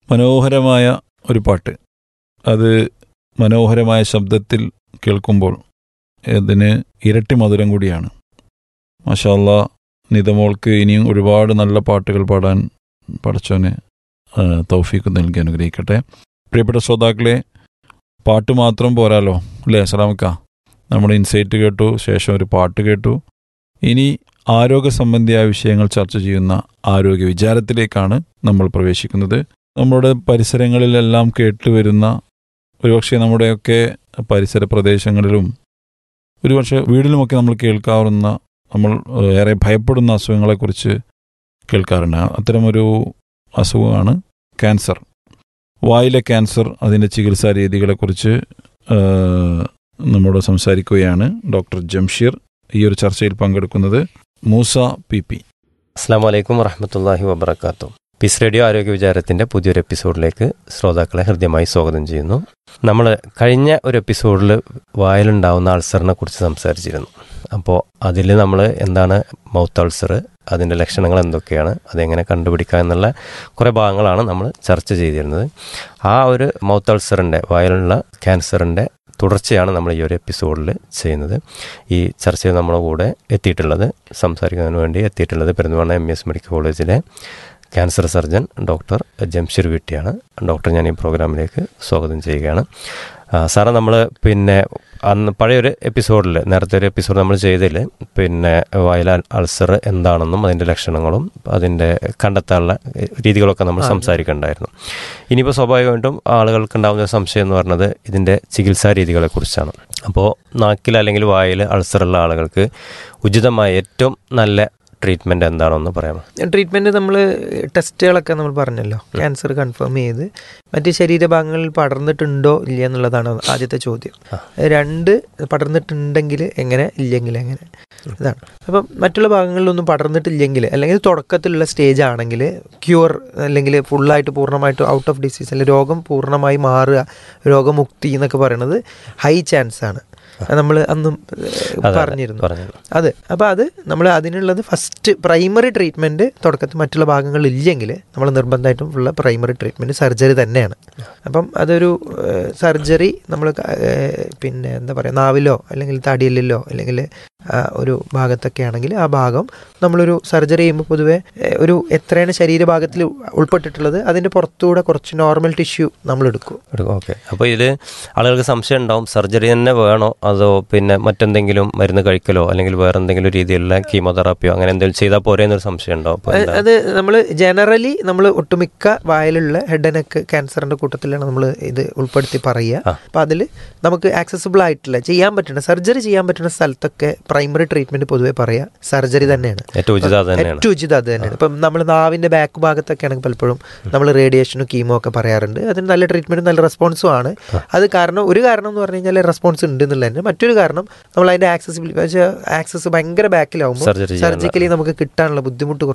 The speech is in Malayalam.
മനോഹരമായ ഒരു പാട്ട് അത് മനോഹരമായ ശബ്ദത്തിൽ കേൾക്കുമ്പോൾ ഇതിന് ഇരട്ടി മധുരം കൂടിയാണ് മാഷാല്ല നിതമോൾക്ക് ഇനിയും ഒരുപാട് നല്ല പാട്ടുകൾ പാടാൻ പടച്ചോനെ ആ, തൗഫീക്ക് നൽകി അനുഗ്രഹിക്കട്ടെ പ്രിയപ്പെട്ട ശ്രോതാക്കളെ പാട്ട് മാത്രം പോരാലോ അല്ലേ സലാമക്ക നമ്മുടെ ഇൻസൈറ്റ് കേട്ടു ശേഷം ഒരു പാട്ട് കേട്ടു ഇനി ആരോഗ്യ സംബന്ധിയായ വിഷയങ്ങൾ ചർച്ച ചെയ്യുന്ന ആരോഗ്യ വിചാരത്തിലേക്കാണ് നമ്മൾ പ്രവേശിക്കുന്നത് നമ്മുടെ പരിസരങ്ങളിലെല്ലാം കേട്ടുവരുന്ന ഒരുപക്ഷെ നമ്മുടെയൊക്കെ പരിസര പ്രദേശങ്ങളിലും ഒരുപക്ഷെ വീടിലുമൊക്കെ നമ്മൾ കേൾക്കാവുന്ന നമ്മൾ ഏഹ്, ഏറെ ഭയപ്പെടുന്ന അസുഖങ്ങളെക്കുറിച്ച് കേൾക്കാറുണ്ട് അത്തരമൊരു അസുഖമാണ് ക്യാൻസർ വായിലെ ക്യാൻസർ അതിൻ്റെ ചികിത്സാ രീതികളെക്കുറിച്ച് ഏഹ്, നമ്മോട് സംസാരിക്കുകയാണ് ഡോക്ടർ ജംഷീർ ഈ ഒരു ചർച്ചയിൽ പങ്കെടുക്കുന്നത് മൂസ പി പി അസ്സാം വലൈക്കും വറഹമത്തല്ലാഹി വബർക്കാത്തു പീസ് റേഡിയോ ആരോഗ്യ വിചാരത്തിൻ്റെ പുതിയൊരു എപ്പിസോഡിലേക്ക് ശ്രോതാക്കളെ ഹൃദ്യമായി സ്വാഗതം ചെയ്യുന്നു നമ്മൾ കഴിഞ്ഞ ഒരു എപ്പിസോഡിൽ വായിലുണ്ടാവുന്ന അൾസറിനെ കുറിച്ച് സംസാരിച്ചിരുന്നു അപ്പോൾ അതിൽ നമ്മൾ എന്താണ് മൗത്ത് അൾസർ അതിൻ്റെ ലക്ഷണങ്ങൾ എന്തൊക്കെയാണ് അതെങ്ങനെ കണ്ടുപിടിക്കുക എന്നുള്ള കുറേ ഭാഗങ്ങളാണ് നമ്മൾ ചർച്ച ചെയ്തിരുന്നത് ആ ഒരു മൗത്ത് അൾസറിൻ്റെ വായിലുള്ള ക്യാൻസറിൻ്റെ തുടർച്ചയാണ് നമ്മൾ ഈ ഒരു എപ്പിസോഡിൽ ചെയ്യുന്നത് ഈ ചർച്ചയിൽ നമ്മുടെ കൂടെ എത്തിയിട്ടുള്ളത് സംസാരിക്കുന്നതിന് വേണ്ടി എത്തിയിട്ടുള്ളത് പെരുന്തൽമണ്ണ എം എസ് മെഡിക്കൽ കോളേജിലെ ക്യാൻസർ സർജൻ ഡോക്ടർ ജംഷീർ വീട്ടിയാണ് ഡോക്ടർ ഞാൻ ഈ പ്രോഗ്രാമിലേക്ക് സ്വാഗതം ചെയ്യുകയാണ് ആ, സാറേ നമ്മൾ പിന്നെ അന്ന് പഴയൊരു എപ്പിസോഡിൽ നേരത്തെ ഒരു എപ്പിസോഡ് നമ്മൾ ചെയ്തതിൽ പിന്നെ വയല അൾസർ എന്താണെന്നും അതിൻ്റെ ലക്ഷണങ്ങളും അതിൻ്റെ കണ്ടെത്താനുള്ള രീതികളൊക്കെ നമ്മൾ സംസാരിക്കണ്ടായിരുന്നു ഇനിയിപ്പോൾ സ്വാഭാവികമായിട്ടും ആളുകൾക്ക് ഉണ്ടാകുന്ന ഒരു സംശയം എന്ന് പറഞ്ഞത് ഇതിൻ്റെ ചികിത്സാ രീതികളെക്കുറിച്ചാണ് അപ്പോൾ നാക്കിൽ അല്ലെങ്കിൽ വായിൽ അൾസറുള്ള ആളുകൾക്ക് ഉചിതമായ ഏറ്റവും നല്ല ട്രീറ്റ്മെൻറ്റ് എന്താണെന്ന് പറയാമോ ട്രീറ്റ്മെന്റ് നമ്മൾ ടെസ്റ്റുകളൊക്കെ നമ്മൾ പറഞ്ഞല്ലോ ക്യാൻസർ കൺഫേം ചെയ്ത് മറ്റ് ശരീരഭാഗങ്ങളിൽ പടർന്നിട്ടുണ്ടോ ഇല്ല എന്നുള്ളതാണ് ആദ്യത്തെ ചോദ്യം രണ്ട് പടർന്നിട്ടുണ്ടെങ്കിൽ എങ്ങനെ ഇല്ലെങ്കിൽ എങ്ങനെ ഇതാണ് അപ്പം മറ്റുള്ള ഭാഗങ്ങളിലൊന്നും പടർന്നിട്ടില്ലെങ്കിൽ അല്ലെങ്കിൽ തുടക്കത്തിലുള്ള സ്റ്റേജ് ആണെങ്കിൽ ക്യൂർ അല്ലെങ്കിൽ ഫുള്ളായിട്ട് പൂർണ്ണമായിട്ട് ഔട്ട് ഓഫ് ഡിസീസ് അല്ലെങ്കിൽ രോഗം പൂർണ്ണമായി മാറുക രോഗമുക്തി എന്നൊക്കെ പറയുന്നത് ഹൈ ചാൻസ് ആണ് നമ്മൾ അന്നും ഏഹ്, അതെ, പറഞ്ഞിരുന്നു പറഞ്ഞത് അതെ അപ്പോൾ അത് നമ്മൾ അതിനുള്ളത് ഫസ്റ്റ് പ്രൈമറി ട്രീറ്റ്മെൻറ്റ് തുടക്കത്തിൽ മറ്റുള്ള ഭാഗങ്ങളിൽ ഇല്ലെങ്കിൽ നമ്മൾ നിർബന്ധമായിട്ടും ഉള്ള പ്രൈമറി ട്രീറ്റ്മെൻറ്റ് സർജറി തന്നെയാണ് അപ്പം അതൊരു സർജറി നമ്മൾ പിന്നെ എന്താ പറയുക നാവിലോ അല്ലെങ്കിൽ തടിയലിലോ അല്ലെങ്കിൽ ആ, ഒരു ഭാഗത്തൊക്കെ ആണെങ്കിൽ ആ ഭാഗം നമ്മളൊരു സർജറി ചെയ്യുമ്പോൾ പൊതുവെ ഏഹ്, ഒരു എത്രയാണ് ശരീരഭാഗത്തിൽ ഉൾപ്പെട്ടിട്ടുള്ളത് അതിൻ്റെ പുറത്തുകൂടെ കുറച്ച് നോർമൽ ടിഷ്യൂ നമ്മൾ എടുക്കും ഓക്കെ അപ്പോൾ ഇതിൽ ആളുകൾക്ക് സംശയം ഉണ്ടാവും സർജറി തന്നെ വേണോ അതോ പിന്നെ മറ്റെന്തെങ്കിലും മരുന്ന് കഴിക്കലോ അല്ലെങ്കിൽ വേറെ എന്തെങ്കിലും രീതിയിലുള്ള കീമോതെറാപ്പിയോ അങ്ങനെ എന്തെങ്കിലും ചെയ്താൽ പോരെ എന്നൊരു സംശയം ഉണ്ടാവും അപ്പോൾ അത് അത് നമ്മൾ ജനറലി നമ്മൾ ഒട്ടുമിക്ക വായിലുള്ള ഹെഡ് ആൻഡ് നെക്ക് ക്യാൻസറിന്റെ കൂട്ടത്തിലാണ് നമ്മൾ ഇത് ഉൾപ്പെടുത്തി പറയുക ആ. അപ്പം അതിൽ നമുക്ക് ആക്സസിബിൾ ആയിട്ടുള്ള ചെയ്യാൻ പറ്റുന്ന സർജറി ചെയ്യാൻ പറ്റുന്ന സ്ഥലത്തൊക്കെ പ്രൈമറി ട്രീറ്റ്മെന്റ് പൊതുവെ പറയാ സർജറി തന്നെയാണ് ഏറ്റവും ഉചിതം അത് തന്നെയാണ് ഏറ്റവും ഉചിതം അത് തന്നെയാണ് ഇപ്പം നമ്മൾ നാവിന്റെ ബാക്ക് ഭാഗത്തൊക്കെ ആണെങ്കിൽ പലപ്പോഴും നമ്മൾ റേഡിയേഷനും കീമോ ഒക്കെ പറയാറുണ്ട് അതിന് നല്ല ട്രീറ്റ്മെന്റും നല്ല റെസ്പോൺസും ആണ് അത് കാരണം ഒരു കാരണം എന്ന് പറഞ്ഞു കഴിഞ്ഞാൽ റെസ്പോൺസ് ഉണ്ട് എന്നുള്ളത് തന്നെ മറ്റൊരു കാരണം നമ്മൾ അതിന്റെ ആക്സസിബിലിറ്റി ആക്സസ് ഭയങ്കര ബാക്കിലാവുമ്പോൾ സർജറി ചെയ്യാനുള്ള സർജിക്കലി നമുക്ക് കിട്ടാനുള്ള ബുദ്ധിമുട്ട്